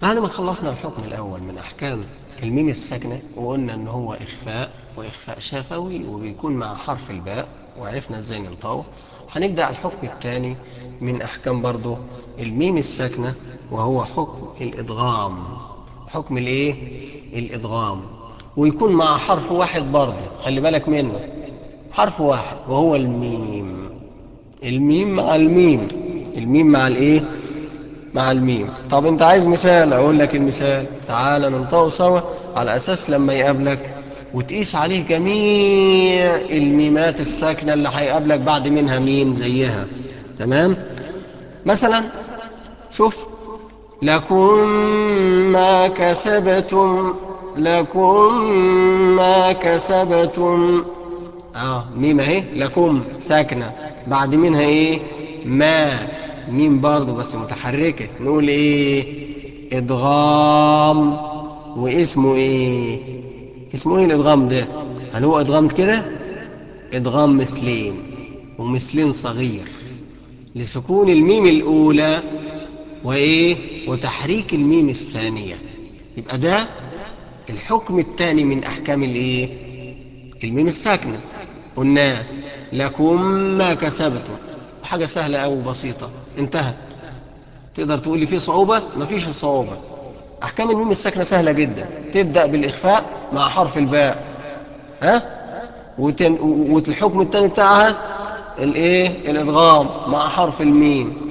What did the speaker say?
بعد ما خلصنا الحكم الأول من أحكام الميم الساكنة وقلنا إن هو إخفاء وإخفاء شفوي وبيكون مع حرف الباء وعرفنا إزاي ننطقه هنبدأ الحكم الثاني من أحكام برضه الميم الساكنة وهو حكم الإدغام حكم الإيه؟ الإدغام ويكون مع حرف واحد برضه خلي بالك منه حرف واحد وهو الميم الميم مع الميم الميم مع الإيه؟ مع الميم طب انت عايز مثال اقول لك المثال تعال ننطقه سوا على اساس لما يقابلك وتقيس عليه جميع الميمات الساكنة اللي هيقابلك بعد منها ميم زيها تمام مثلا شوف لكم ما كسبتم لكم ما كسبتم اه ميم اهي لكم ساكنة بعد منها ايه ما ميم برضه بس متحركة نقول ايه ادغام واسمه ايه اسمه ايه الادغام ده هل هو ادغام كده ادغام مثلين ومثلين صغير لسكون الميم الاولى وايه وتحريك الميم الثانية يبقى ده الحكم الثاني من احكام الايه الميم الساكنة قلنا لكم ما كسبتم حاجة سهلة أو بسيطة انتهت تقدر تقول لي فيه صعوبة مفيش الصعوبة أحكام الميم الساكنة سهلة جدا تبدأ بالإخفاء مع حرف الباء ها وتم... والحكم الثاني بتاعها الايه الادغام مع حرف الميم